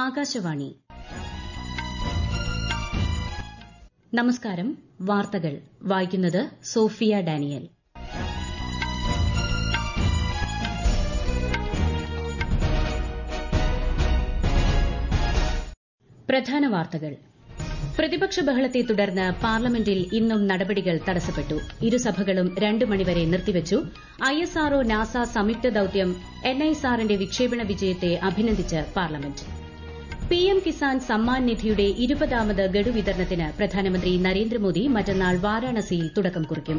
ആകാശവാണി നമസ്കാരം വാർത്തകൾ വായിക്കുന്നത് സോഫിയ ഡാനിയൽ പ്രധാന വാർത്തകൾ പ്രതിപക്ഷ ബഹളത്തെ തുടർന്ന് പാർലമെന്റിൽ ഇന്നും നടപടികൾ തടസ്സപ്പെട്ടു ഇരുസഭകളും രണ്ട് മണിവരെ നിർത്തിവച്ചു ഐഎസ്ആർഒ നാസ സംയുക്ത ദൌത്യം എൻഐസാറിന്റെ വിക്ഷേപണ വിജയത്തെ അഭിനന്ദിച്ച് പാർലമെന്റ് പിഎം കിസാൻ സമ്മാൻ നിധിയുടെ ഇരുപതാമത് ഗഡു വിതരണത്തിന് പ്രധാനമന്ത്രി നരേന്ദ്രമോദി മറ്റന്നാൾ വാരാണസിയിൽ തുടക്കം കുറിക്കും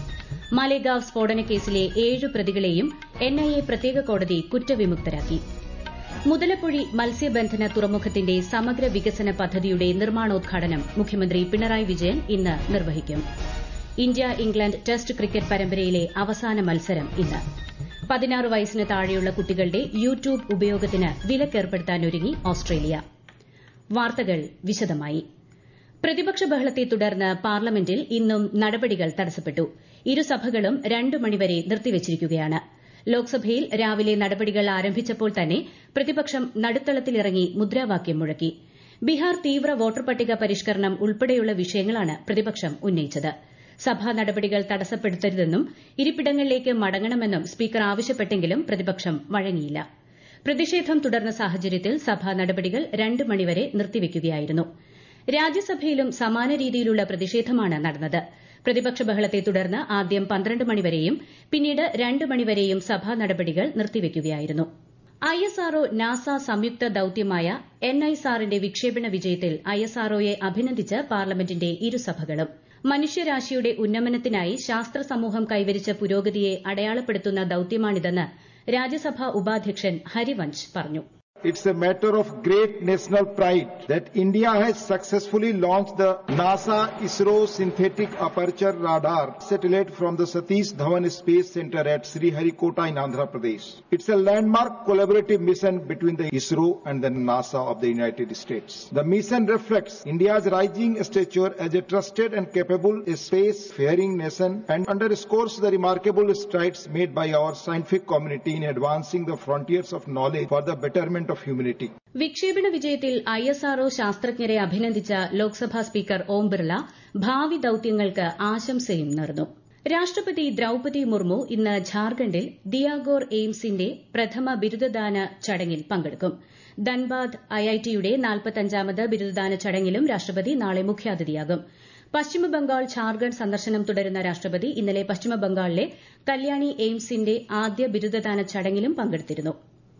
മാലേഗാവ് സ്ഫോടനക്കേസിലെ ഏഴ് പ്രതികളെയും എൻഐഎ പ്രത്യേക കോടതി കുറ്റവിമുക്തരാക്കി മുതലപ്പൊഴി മത്സ്യബന്ധന തുറമുഖത്തിന്റെ സമഗ്ര വികസന പദ്ധതിയുടെ നിർമ്മാണോദ്ഘാടനം മുഖ്യമന്ത്രി പിണറായി വിജയൻ ഇന്ന് നിർവഹിക്കും ഇന്ത്യ ഇംഗ്ലണ്ട് ടെസ്റ്റ് ക്രിക്കറ്റ് പരമ്പരയിലെ അവസാന മത്സരം ഇന്ന് പതിനാറ് വയസ്സിന് താഴെയുള്ള കുട്ടികളുടെ യൂട്യൂബ് ഉപയോഗത്തിന് വിലക്കേർപ്പെടുത്താനൊരുങ്ങി ഓസ്ട്രേലിയ വാർത്തകൾ വിശദമായി പ്രതിപക്ഷ ബഹളത്തെ തുടർന്ന് പാർലമെന്റിൽ ഇന്നും നടപടികൾ തടസ്സപ്പെട്ടു ഇരുസഭകളും രണ്ട് മണിവരെ നിർത്തിവച്ചിരിക്കുകയാണ് ലോക്സഭയിൽ രാവിലെ നടപടികൾ ആരംഭിച്ചപ്പോൾ തന്നെ പ്രതിപക്ഷം നടുത്തളത്തിലിറങ്ങി മുദ്രാവാക്യം മുഴക്കി ബീഹാർ തീവ്ര വോട്ടർ പട്ടിക പരിഷ്കരണം ഉൾപ്പെടെയുള്ള വിഷയങ്ങളാണ് പ്രതിപക്ഷം ഉന്നയിച്ചത് സഭാ നടപടികൾ തടസ്സപ്പെടുത്തരുതെന്നും ഇരിപ്പിടങ്ങളിലേക്ക് മടങ്ങണമെന്നും സ്പീക്കർ ആവശ്യപ്പെട്ടെങ്കിലും പ്രതിപക്ഷം വഴങ്ങിയില്ല പ്രതിഷേധം തുടർന്ന സാഹചര്യത്തിൽ സഭാ നടപടികൾ രണ്ട് മണിവരെ നിർത്തിവയ്ക്കുകയായിരുന്നു രാജ്യസഭയിലും സമാന രീതിയിലുള്ള പ്രതിഷേധമാണ് നടന്നത് പ്രതിപക്ഷ ബഹളത്തെ തുടർന്ന് ആദ്യം പന്ത്രണ്ട് മണിവരെയും പിന്നീട് രണ്ട് മണിവരെയും സഭാ നടപടികൾ നിർത്തിവയ്ക്കുകയായിരുന്നു ഐഎസ്ആർഒ നാസ സംയുക്ത ദൌത്യമായ എൻഐസാറിന്റെ വിക്ഷേപണ വിജയത്തിൽ ഐഎസ്ആർഒയെ അഭിനന്ദിച്ച് പാർലമെന്റിന്റെ ഇരുസഭകളും മനുഷ്യരാശിയുടെ ഉന്നമനത്തിനായി ശാസ്ത്ര സമൂഹം കൈവരിച്ച പുരോഗതിയെ അടയാളപ്പെടുത്തുന്ന ദൌത്യമാണിതെന്ന് രാജ്യസഭാ ഉപാധ്യക്ഷൻ ഹരിവൻഷ് പറഞ്ഞു It's a matter of great national pride that India has successfully launched the NASA ISRO Synthetic Aperture Radar satellite from the Satish Dhawan Space Center at Sriharikota in Andhra Pradesh. It's a landmark collaborative mission between the ISRO and the NASA of the United States. The mission reflects India's rising stature as a trusted and capable space-faring nation and underscores the remarkable strides made by our scientific community in advancing the frontiers of knowledge for the betterment of humanity. വിക്ഷേപണ വിജയത്തിൽ ISRO ശാസ്ത്രജ്ഞരെ അഭിനന്ദിച്ച Lok Sabha speaker Om Birla ഭാവി ദൌത്യങ്ങൾക്ക് ആശംസയും നേർന്നു രാഷ്ട്രപതി ദ്രൌപതി മുർമു ഇന്ന് ഝാർഖണ്ഡിൽ ദിയാഗോർ എയിംസിന്റെ പ്രഥമ ബിരുദദാന ചടങ്ങിൽ പങ്കെടുക്കും ധൻബാദ് ഐഐടിയുടെ നാൽപ്പത്തഞ്ചാമത് ബിരുദദാന ചടങ്ങിലും രാഷ്ട്രപതി നാളെ മുഖ്യാതിഥിയാകും പശ്ചിമബംഗാൾ ഝാർഖണ്ഡ് സന്ദർശനം തുടരുന്ന രാഷ്ട്രപതി ഇന്നലെ പശ്ചിമബംഗാളിലെ കല്യാണി എയിംസിന്റെ ആദ്യ ബിരുദദാന ചടങ്ങിലും പങ്കെടുത്തിരുന്നു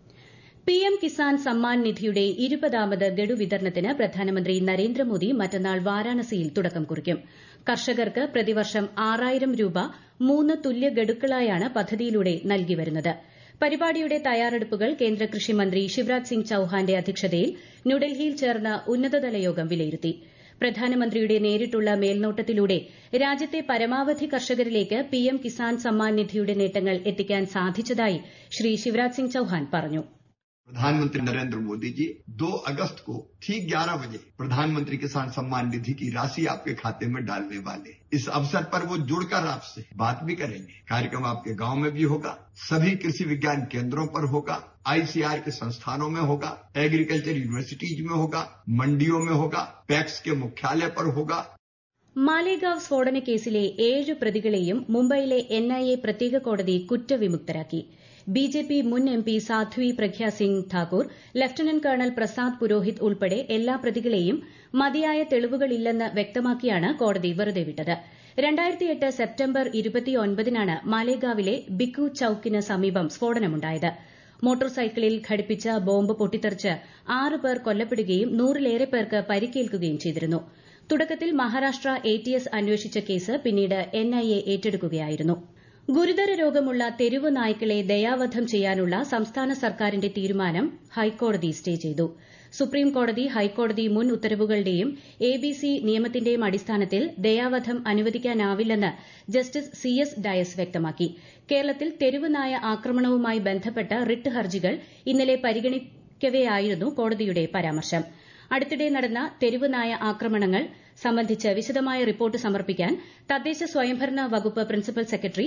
പിഎം കിസാൻ സമ്മാൻ നിധിയുടെ ഇരുപതാമത് ഗഡു വിതരണത്തിന് പ്രധാനമന്ത്രി നരേന്ദ്രമോദി മറ്റന്നാൾ വാരാണസിയിൽ തുടക്കം കുറിക്കും കർഷകർക്ക് പ്രതിവർഷം ആറായിരം രൂപ മൂന്ന് തുല്യ ഗഡുക്കളായാണ് പദ്ധതിയിലൂടെ നൽകി വരുന്നത് പരിപാടിയുടെ തയ്യാറെടുപ്പുകൾ കേന്ദ്ര കൃഷിമന്ത്രി ശിവരാജ് സിംഗ് ചൌഹാന്റെ അധ്യക്ഷതയിൽ ന്യൂഡൽഹിയിൽ ചേർന്ന ഉന്നതതല യോഗം വിലയിരുത്തി പ്രധാനമന്ത്രിയുടെ നേരിട്ടുള്ള മേൽനോട്ടത്തിലൂടെ രാജ്യത്തെ പരമാവധി കർഷകരിലേക്ക് പിഎം കിസാൻ സമ്മാൻ നിധിയുടെ നേട്ടങ്ങൾ എത്തിക്കാൻ സാധിച്ചതായി ശ്രീ ശിവരാജ് സിംഗ് ചൌഹാൻ പറഞ്ഞു प्रधानमंत्री नरेंद्र मोदी जी 2 अगस्त को ठीक 11 बजे प्रधानमंत्री किसान सम्मान निधि की राशि आपके खाते में डालने वाले इस अवसर पर वो जुड़कर आपसे बात भी करेंगे कार्यक्रम आपके गांव में भी होगा सभी कृषि विज्ञान केंद्रों पर होगा आईसीआर के संस्थानों में होगा एग्रीकल्चर यूनिवर्सिटीज में होगा मंडियों में होगा पैक्स के मुख्यालय पर होगा മാലേഗാവ് സ്ഫോടന കേസിലെ ഏഴ് പ്രതികളെയും മുംബൈയിലെ എൻഐഎ പ്രത്യേക കോടതി കുറ്റവിമുക്തരാക്കി ബിജെപി മുൻ MP Sadhvi Pragya Singh Thakur lieutenant colonel Prasad Purohit ഉൾപ്പെടെ എല്ലാ പ്രതികളെയും മതിയായ തെളിവുകളില്ലെന്ന് വ്യക്തമാക്കിയാണ് കോടതി വെറുതെ വിട്ടത് രണ്ടായിരത്തിയെട്ട് സെപ്റ്റംബർ ഇരുപത്തിയൊൻപതിനാണ് മാലേഗാവിലെ ബിക്കു ചൌക്കിന് സമീപം സ്ഫോടനമുണ്ടായത് മോട്ടോർ സൈക്കിളിൽ ഘടിപ്പിച്ച ബോംബ് പൊട്ടിത്തെറിച്ച് ആറ് പേർ കൊല്ലപ്പെടുകയും നൂറിലേറെ പേർക്ക് പരിക്കേൽക്കുകയും ചെയ്തിരുന്നു തുടക്കത്തിൽ മഹാരാഷ്ട്ര എടിഎസ് അന്വേഷിച്ച കേസ് പിന്നീട് എൻഐഎ ഏറ്റെടുക്കുകയായിരുന്നു ഗുരുതര രോഗമുള്ള തെരുവ് നായ്ക്കളെ ദയാവധം ചെയ്യാനുള്ള സംസ്ഥാന സർക്കാരിന്റെ തീരുമാനം ഹൈക്കോടതി സ്റ്റേ ചെയ്തു സുപ്രീം കോടതി ഹൈക്കോടതി മുൻ ഉത്തരവുകളുടെയും എബിസി നിയമത്തിന്റെയും അടിസ്ഥാനത്തിൽ ദയാവധം അനുവദിക്കാനാവില്ലെന്ന് ജസ്റ്റിസ് സി എസ് ഡയസ് വ്യക്തമാക്കി കേരളത്തിൽ തെരുവ് നായ ആക്രമണവുമായി ബന്ധപ്പെട്ട റിട്ട് ഹർജികൾ ഇന്നലെ പരിഗണിക്കവെയായിരുന്നു കോടതിയുടെ പരാമർശം അടുത്തിടെ നടന്ന തെരുവ് നായ ആക്രമണങ്ങൾ സംബന്ധിച്ച് വിശദമായ റിപ്പോർട്ട് സമർപ്പിക്കാൻ തദ്ദേശ സ്വയംഭരണ വകുപ്പ് പ്രിൻസിപ്പൽ സെക്രട്ടറി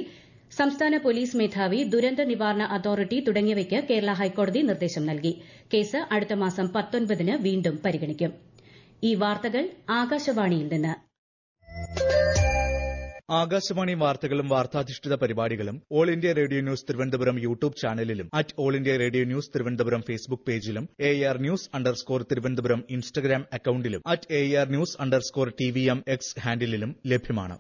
സംസ്ഥാന പോലീസ് മേധാവി ദുരന്ത നിവാരണ അതോറിറ്റി തുടങ്ങിയവയ്ക്ക് കേരള ഹൈക്കോടതി നിർദ്ദേശം നൽകി കേസ് അടുത്ത മാസം പത്തൊൻപതിന് വീണ്ടും പരിഗണിക്കും ഈ വാർത്തകൾ ആകാശവാണിയിൽ നിന്ന് ആകാശവാണി വാർത്തകളും വാർത്താധിഷ്ഠിത പരിപാടികളും All India Radio news Thiruvananthapuram YouTube ചാനലിലും at All India Radio news Thiruvananthapuram Facebook പേജിലും A R news underscore Thiruvananthapuram Instagram അക്കൌണ്ടിലും at A R news underscore T V M X ഹാൻഡിലും ലഭ്യമാണ്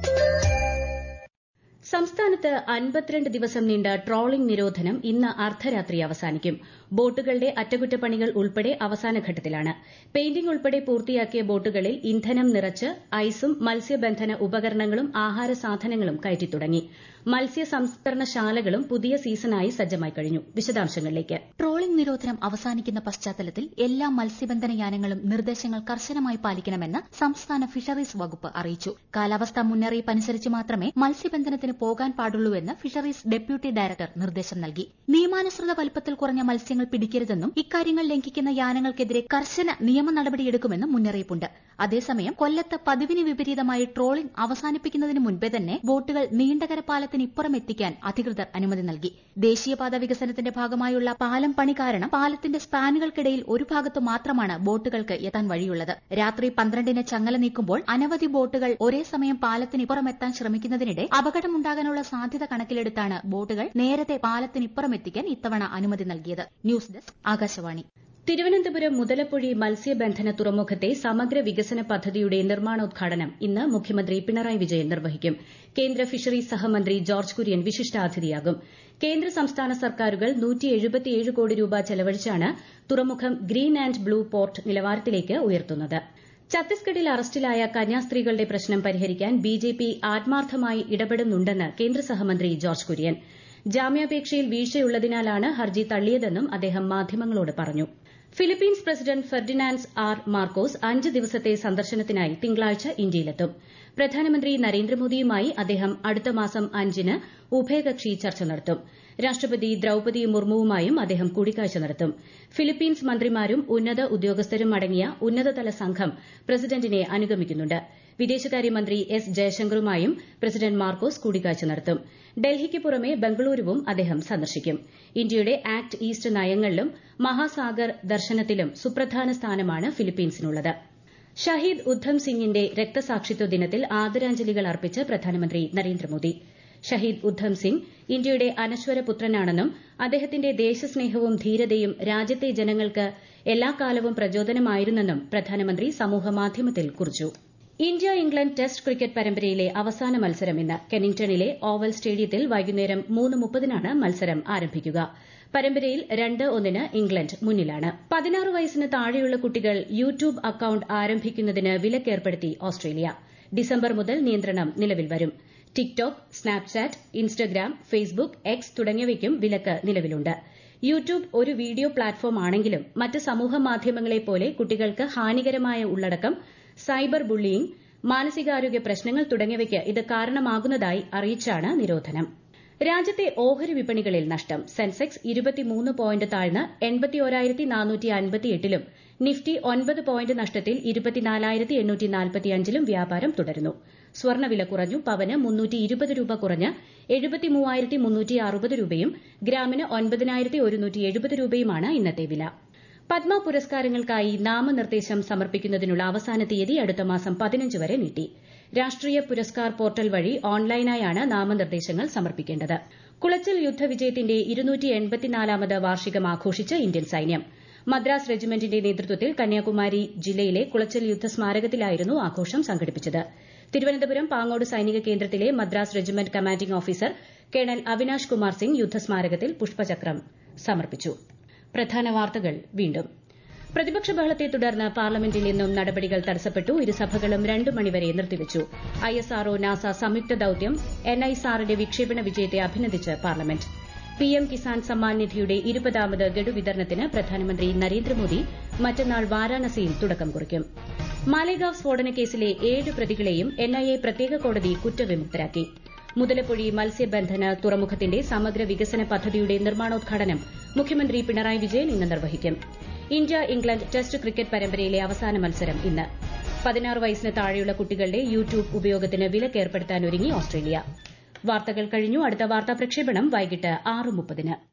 സംസ്ഥാനത്ത് അൻപത്തിരണ്ട് ദിവസം നീണ്ട ട്രോളിംഗ് നിരോധനം ഇന്ന് അർദ്ധരാത്രി അവസാനിക്കും ബോട്ടുകളുടെ അറ്റകുറ്റപ്പണികൾ ഉൾപ്പെടെ അവസാന ഘട്ടത്തിലാണ് പെയിന്റിംഗ് ഉൾപ്പെടെ പൂർത്തിയാക്കിയ ബോട്ടുകളിൽ ഇന്ധനം നിറച്ച് ഐസും മത്സ്യബന്ധന ഉപകരണങ്ങളും ആഹാര സാധനങ്ങളും കയറ്റി തുടങ്ങി മത്സ്യ സംസ്കരണശാലകളും പുതിയ സീസണായി സജ്ജമായി കഴിഞ്ഞു വിശദാംശങ്ങളിലേക്ക് ട്രോളിംഗ് നിരോധനം അവസാനിക്കുന്ന പശ്ചാത്തലത്തിൽ എല്ലാ മത്സ്യബന്ധന യാനങ്ങളും നിർദ്ദേശങ്ങൾ കർശനമായി പാലിക്കണമെന്ന് സംസ്ഥാന ഫിഷറീസ് വകുപ്പ് അറിയിച്ചു കാലാവസ്ഥാ മുന്നറിയിപ്പ് അനുസരിച്ച് മാത്രമേ മത്സ്യബന്ധനത്തിന് പോകാൻ പാടുള്ളൂവെന്ന് ഫിഷറീസ് ഡെപ്യൂട്ടി ഡയറക്ടർ നിർദ്ദേശം നൽകി നിയമാനുസൃത വലുപ്പത്തിൽ കുറഞ്ഞ മത്സ്യങ്ങൾ പിടിക്കരുതെന്നും ഇക്കാര്യങ്ങൾ ലംഘിക്കുന്ന യാനങ്ങൾക്കെതിരെ കർശന നിയമ നടപടിയെടുക്കുമെന്നും മുന്നറിയിപ്പുണ്ട് അതേസമയം കൊല്ലത്ത് പതിവിന് വിപരീതമായി ട്രോളിംഗ് അവസാനിപ്പിക്കുന്നതിന് മുൻപേ തന്നെ ബോട്ടുകൾ നീണ്ടകര പാലത്തിന് ഇപ്പുറം എത്തിക്കാൻ അധികൃതർ അനുമതി നൽകി ദേശീയപാത വികസനത്തിന്റെ ഭാഗമായുള്ള പാലം പണി കാരണം പാലത്തിന്റെ സ്പാനുകൾക്കിടയിൽ ഒരു ഭാഗത്ത് മാത്രമാണ് ബോട്ടുകൾക്ക് എത്താൻ വഴിയുള്ളത് രാത്രി പന്ത്രണ്ടിന് ചങ്ങല നീക്കുമ്പോൾ അനവധി ബോട്ടുകൾ ഒരേ സമയം പാലത്തിനിപ്പുറം എത്താൻ ശ്രമിക്കുന്നതിനിടെ അപകടമുണ്ടാകാനുള്ള സാധ്യത കണക്കിലെടുത്താണ് ബോട്ടുകൾ നേരത്തെ പാലത്തിനിപ്പുറം എത്തിക്കാൻ ഇത്തവണ അനുമതി നൽകിയത് ന്യൂസ് ഡെസ്ക് ആകാശവാണി തിരുവനന്തപുരം മുതലപ്പൊഴി മത്സ്യബന്ധന തുറമുഖത്തെ സമഗ്ര വികസന പദ്ധതിയുടെ നിർമ്മാണോദ്ഘാടനം ഇന്ന് മുഖ്യമന്ത്രി പിണറായി വിജയൻ നിർവഹിക്കും കേന്ദ്ര ഫിഷറീസ് സഹമന്ത്രി ജോർജ് കുര്യൻ വിശിഷ്ടാതിഥിയാകും കേന്ദ്ര സംസ്ഥാന സർക്കാരുകൾ കോടി രൂപ ചെലവഴിച്ചാണ് തുറമുഖം ഗ്രീൻ ആന്റ് ബ്ലൂ പോർട്ട് നിലവാരത്തിലേക്ക് ഉയർത്തുന്നത് ഛത്തീസ്ഗഡിൽ അറസ്റ്റിലായ കന്യാസ്ത്രീകളുടെ പ്രശ്നം പരിഹരിക്കാൻ ബിജെപി ആത്മാർത്ഥമായി ഇടപെടുന്നുണ്ടെന്ന് കേന്ദ്ര സഹമന്ത്രി ജോർജ് കുര്യൻ ജാമ്യാപേക്ഷയിൽ വീഴ്ചയുള്ളതിനാലാണ് ഹർജി തള്ളിയതെന്നും അദ്ദേഹം മാധ്യമങ്ങളോട് പറഞ്ഞു Philippines president Ferdinand R Marcos അഞ്ച് ദിവസത്തെ സന്ദർശനത്തിനായി തിങ്കളാഴ്ച ഇന്ത്യയിലെത്തും പ്രധാനമന്ത്രി നരേന്ദ്രമോദിയുമായി അദ്ദേഹം അടുത്ത മാസം അഞ്ചിന് ഉഭയകക്ഷി ചർച്ച നടത്തും രാഷ്ട്രപതി ദ്രൌപതി മുർമുവുമായും അദ്ദേഹം കൂടിക്കാഴ്ച നടത്തും ഫിലിപ്പീൻസ് മന്ത്രിമാരും ഉന്നത ഉദ്യോഗസ്ഥരും അടങ്ങിയ ഉന്നതതല സംഘം പ്രസിഡന്റിനെ അനുഗമിക്കുന്നുണ്ട് വിദേശകാര്യമന്ത്രി എസ് ജയശങ്കറുമായും പ്രസിഡന്റ് മാർക്കോസ് കൂടിക്കാഴ്ച നടത്തും ഡൽഹിക്ക് പുറമെ ബംഗളൂരുവും അദ്ദേഹം സന്ദർശിക്കും ഇന്ത്യയുടെ ആക്ട് ഈസ്റ്റ് നയങ്ങളിലും മഹാസാഗർ ദർശനത്തിലും സുപ്രധാന സ്ഥാനമാണ് ഫിലിപ്പീൻസിനുള്ളത് ഷഹീദ് ഉദ്ധം സിംഗിന്റെ രക്തസാക്ഷിത്വ ദിനത്തിൽ ആദരാഞ്ജലികൾ അർപ്പിച്ച് പ്രധാനമന്ത്രി നരേന്ദ്രമോദി ഷഹീദ് ഉദ്ധം സിംഗ് ഇന്ത്യയുടെ അനശ്വര പുത്രനാണെന്നും അദ്ദേഹത്തിന്റെ ദേശസ്നേഹവും ധീരതയും രാജ്യത്തെ ജനങ്ങൾക്ക് എല്ലാ കാലവും പ്രചോദനമായിരുന്നെന്നും പ്രധാനമന്ത്രി സമൂഹമാധ്യമത്തിൽ കുറിച്ചു ഇന്ത്യ ഇംഗ്ലണ്ട് ടെസ്റ്റ് ക്രിക്കറ്റ് പരമ്പരയിലെ അവസാന മത്സരം ഇന്ന് കെനിംഗ്ടണിലെ ഓവൽ സ്റ്റേഡിയത്തിൽ വൈകുന്നേരം മൂന്ന് മുപ്പതിനാണ് മത്സരം ആരംഭിക്കുക പരമ്പരയിൽ രണ്ട് ഒന്നിന് ഇംഗ്ലണ്ട് മുന്നിലാണ് പതിനാറ് വയസ്സിന് താഴെയുള്ള കുട്ടികൾ യൂട്യൂബ് അക്കൌണ്ട് ആരംഭിക്കുന്നതിന് വിലക്കേർപ്പെടുത്തി ഓസ്ട്രേലിയ ഡിസംബർ മുതൽ നിയന്ത്രണം നിലവിൽ വരും TikTok Snapchat Instagram Facebook X തുടങ്ങിയവയ്ക്കും വിലക്ക് നിലവിലുണ്ട് യൂട്യൂബ് ഒരു വീഡിയോ പ്ലാറ്റ്ഫോം ആണെങ്കിലും മറ്റ് സമൂഹ മാധ്യമങ്ങളെപ്പോലെ കുട്ടികൾക്ക് ഹാനികരമായ ഉള്ളടക്കം സൈബർ ബുള്ളിയിംഗ് മാനസികാരോഗ്യ പ്രശ്നങ്ങൾ തുടങ്ങിയവയ്ക്ക് ഇത് കാരണമാകുന്നതായി അറിയിച്ചാണ് നിരോധനം രാജ്യത്തെ ഓഹരി വിപണികളിൽ നഷ്ടം സെൻസെക്സ് ഇരുപത്തിമൂന്ന് പോയിന്റ് താഴ്ന്ന് എൺപത്തിയോരായിരത്തി നാനൂറ്റി അൻപത്തിയെട്ടിലും നിഫ്റ്റി ഒൻപത് പോയിന്റ് നഷ്ടത്തിൽ ഇരുപത്തിനാലായിരത്തി എണ്ണൂറ്റി നാൽപ്പത്തിയഞ്ചിലും വ്യാപാരം തുടരുന്നു സ്വർണ്ണവില കുറഞ്ഞു പവന് മുന്നൂറ്റി ഇരുപത് രൂപ കുറഞ്ഞ് എഴുപത്തിമൂവായിരത്തി മുന്നൂറ്റി അറുപത് രൂപയും ഗ്രാമിന് ഒൻപതിനായിരത്തി ഒരുന്നൂറ്റി എഴുപത് രൂപയുമാണ് ഇന്നത്തെ വില പത്മ പുരസ്കാരങ്ങൾക്കായി നാമനിർദ്ദേശം സമർപ്പിക്കുന്നതിനുള്ള അവസാന തീയതി അടുത്ത മാസം പതിനഞ്ച് വരെ നീട്ടി രാഷ്ട്രീയ പുരസ്കാർ പോർട്ടൽ വഴി ഓൺലൈനായാണ് നാമനിർദ്ദേശങ്ങൾ സമർപ്പിക്കേണ്ടത് കുളച്ചൽ യുദ്ധവിജയത്തിന്റെ ഇരുന്നൂറ്റി എൺപത്തിനാലാമത് വാർഷികം ആഘോഷിച്ച് ഇന്ത്യൻ സൈന്യം മദ്രാസ് റെജിമെന്റിന്റെ നേതൃത്വത്തിൽ കന്യാകുമാരി ജില്ലയിലെ കുളച്ചൽ യുദ്ധസ്മാരകത്തിലായിരുന്നു ആഘോഷം സംഘടിപ്പിച്ചത് തിരുവനന്തപുരം പാങ്ങോട് സൈനിക കേന്ദ്രത്തിലെ Madras regiment commanding officer colonel Avinash Kumar Singh യുദ്ധസ്മാരകത്തിൽ പുഷ്പചക്രം സമർപ്പിച്ചു പ്രധാന വാർത്തകൾ വീണ്ടും പ്രതിപക്ഷ ബഹളത്തെ തുടർന്ന് പാർലമെന്റിൽ നിന്നും നടപടികൾ തടസ്സപ്പെട്ടു ഇരുസഭകളും രണ്ടു മണിവരെ നിർത്തിവച്ചു ഐഎസ്ആർഒ നാസ സംയുക്ത ദൌത്യം എൻഐസാറിന്റെ വിക്ഷേപണ വിജയത്തെ അഭിനന്ദിച്ച് പാർലമെന്റ് പിഎം കിസാൻ സമ്മാൻ നിധിയുടെ ഇരുപതാമത് ഗഡു വിതരണത്തിന് പ്രധാനമന്ത്രി നരേന്ദ്രമോദി മറ്റന്നാൾ വാരാണസിയിൽ തുടക്കം കുറിക്കും മാലേഗാവ് സ്ഫോടന കേസിലെ ഏഴ് പ്രതികളെയും എൻഐഎ പ്രത്യേക കോടതി കുറ്റവിമുക്തരാക്കി മുതലപ്പൊഴി മത്സ്യബന്ധന തുറമുഖത്തിന്റെ സമഗ്ര വികസന പദ്ധതിയുടെ നിർമ്മാണോദ്ഘാടനം മുഖ്യമന്ത്രി പിണറായി വിജയൻ ഇന്ന് നിർവഹിക്കും ഇന്ത്യ ഇംഗ്ലണ്ട് ടെസ്റ്റ് ക്രിക്കറ്റ് പരമ്പരയിലെ അവസാന മത്സരം ഇന്ന് പതിനാറ് വയസ്സിന് താഴെയുള്ള കുട്ടികളുടെ യൂട്യൂബ് ഉപയോഗത്തിന് വിലക്കേർപ്പെടുത്താൻ ഒരുങ്ങി ഓസ്ട്രേലിയ വാർത്തകൾ കഴിഞ്ഞു അടുത്ത വാർത്താ പ്രക്ഷേപണം വൈകിട്ട് ആറ് മുപ്പതിന്